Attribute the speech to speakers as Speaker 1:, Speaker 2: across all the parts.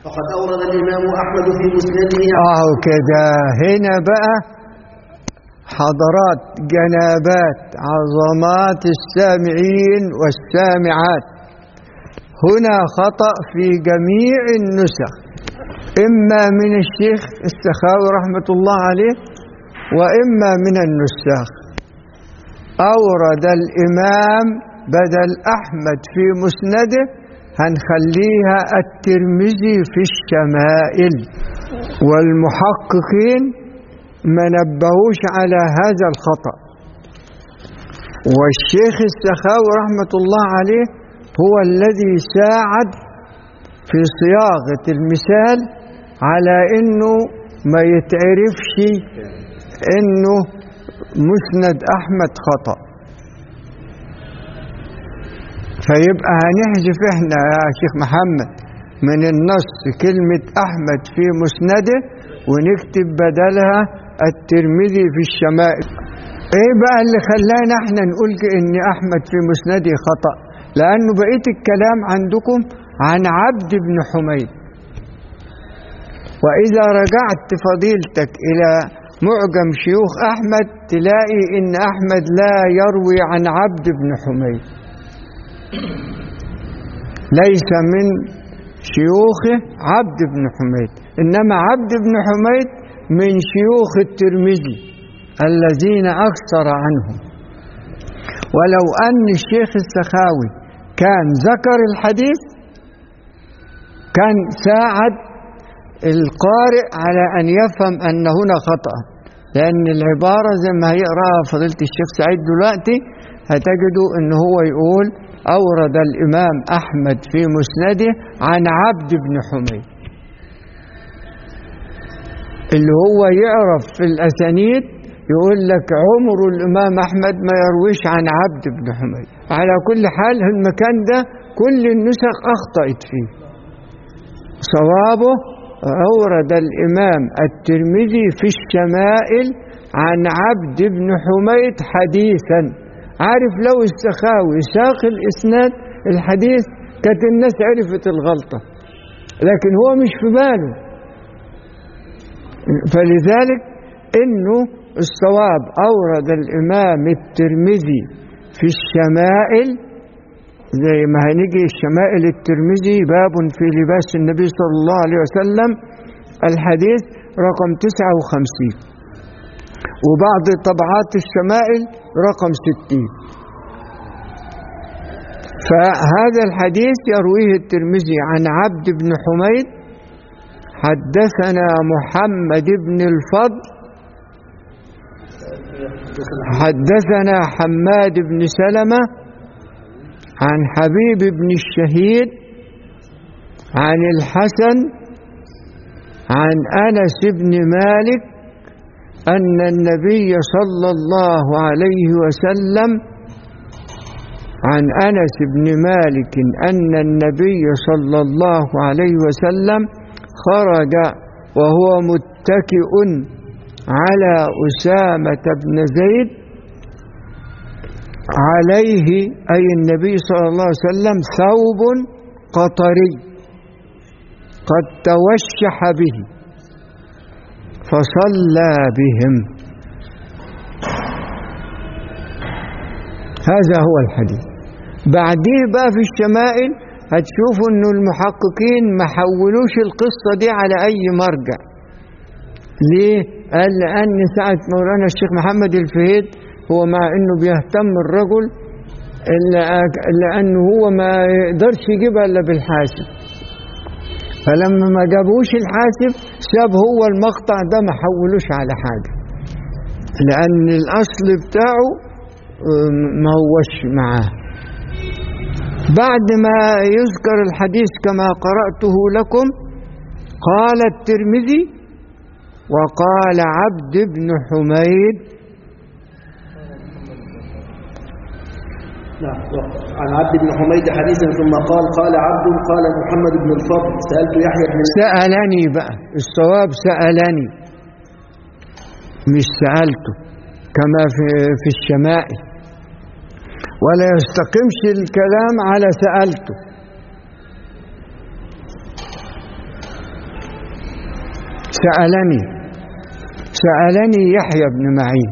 Speaker 1: فقد أورد الإمام أحمد في مسنده
Speaker 2: اهو كده هنا بقى حضرات جنابات عظمات السامعين والسامعات هنا خطأ في جميع النسخ إما من الشيخ السخاوي رحمة الله عليه وإما من النساخ أورد الإمام بدل أحمد في مسنده هنخليها الترمذي في الشمائل والمحققين ما نبهوش على هذا الخطأ والشيخ السخاوي رحمة الله عليه هو الذي ساعد في صياغة المثال على انه ما يتعرفش انه مسند احمد خطأ فيبقى هنحذف احنا يا شيخ محمد من النص كلمة احمد في مسنده ونكتب بدلها الترمذي في الشمائل ايه بقى اللي خلانا احنا نقول ان احمد في مسنده خطأ لانه بقيت الكلام عندكم عن عبد بن حميد واذا رجعت فضيلتك الى معجم شيوخ احمد تلاقي ان احمد لا يروي عن عبد بن حميد ليس من شيوخه عبد بن حميد انما عبد بن حميد من شيوخ الترمذي الذين اكثر عنهم ولو ان الشيخ السخاوي كان ذكر الحديث كان ساعد القارئ على ان يفهم ان هنا خطأ لان العباره زي ما هيقراها فضيله الشيخ سعيد دلوقتي هتجدوا ان هو يقول اورد الامام احمد في مسنده عن عبد بن حميد اللي هو يعرف في الاسانيد يقول لك عمر الامام احمد ما يرويش عن عبد بن حميد على كل حال المكان ده كل النسخ اخطات فيه صوابه أورد الإمام الترمذي في الشمائل عن عبد بن حميد حديثا عارف لو السخاوي ساق الإسناد الحديث كانت الناس عرفت الغلطة لكن هو مش في باله فلذلك إنه الصواب أورد الإمام الترمذي في الشمائل زي ما هنيجي الشمائل الترمذي باب في لباس النبي صلى الله عليه وسلم الحديث رقم 59 وبعض طبعات الشمائل رقم 60 فهذا الحديث يرويه الترمذي عن عبد بن حميد حدثنا محمد بن الفضل حدثنا حماد بن سلمه عن حبيب بن الشهيد عن الحسن عن انس بن مالك ان النبي صلى الله عليه وسلم عن انس بن مالك ان النبي صلى الله عليه وسلم خرج وهو متكئ على اسامه بن زيد عليه أي النبي صلى الله عليه وسلم ثوب قطري قد توشح به فصلى بهم هذا هو الحديث بعديه بقى في الشمائل هتشوفوا انه المحققين ما حولوش القصة دي على اي مرجع ليه؟ قال لأن ساعة مولانا الشيخ محمد الفهيد هو مع انه بيهتم الرجل لانه هو ما يقدرش يجيبها الا بالحاسب فلما ما جابوش الحاسب ساب هو المقطع ده ما حولوش على حاجه لان الاصل بتاعه ما هوش معاه بعد ما يذكر الحديث كما قراته لكم قال الترمذي وقال عبد بن حميد
Speaker 1: نعم عن عبد بن حميد حديثا ثم قال قال عبد قال محمد بن الفضل سألت يحيى بن
Speaker 2: سألني بقى الصواب سألني مش سألته كما في, في الشمائل ولا يستقيمش الكلام على سألته سألني سألني يحيى بن معين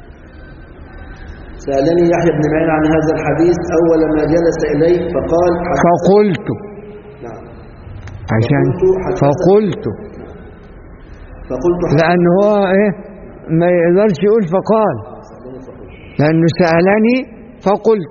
Speaker 1: سألني يحيى بن معين عن هذا الحديث أول ما جلس إليه فقال حدث-
Speaker 2: فقلت
Speaker 1: نعم
Speaker 2: عشان
Speaker 1: فقلت حدث-
Speaker 2: فقلت
Speaker 1: فقلت حدث-
Speaker 2: لأن هو إيه ما يقدرش يقول فقال
Speaker 1: سألني فقلت
Speaker 2: لأنه سألني فقلت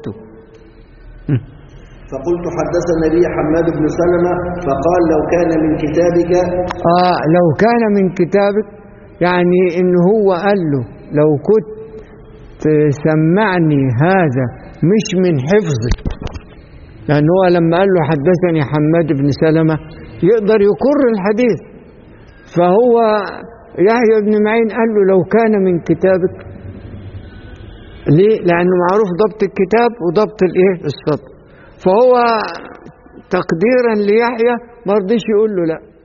Speaker 1: فقلت حدثنا بي حماد بن سلمة فقال لو كان من كتابك
Speaker 2: آه لو كان من كتابك يعني إن هو قال له لو كنت سمعني هذا مش من حفظك لأن هو لما قال له حدثني حماد بن سلمة يقدر يقر الحديث فهو يحيى بن معين قال له لو كان من كتابك ليه؟ لأنه معروف ضبط الكتاب وضبط الإيه؟ السطر فهو تقديرا ليحيى ما رضيش يقول له لا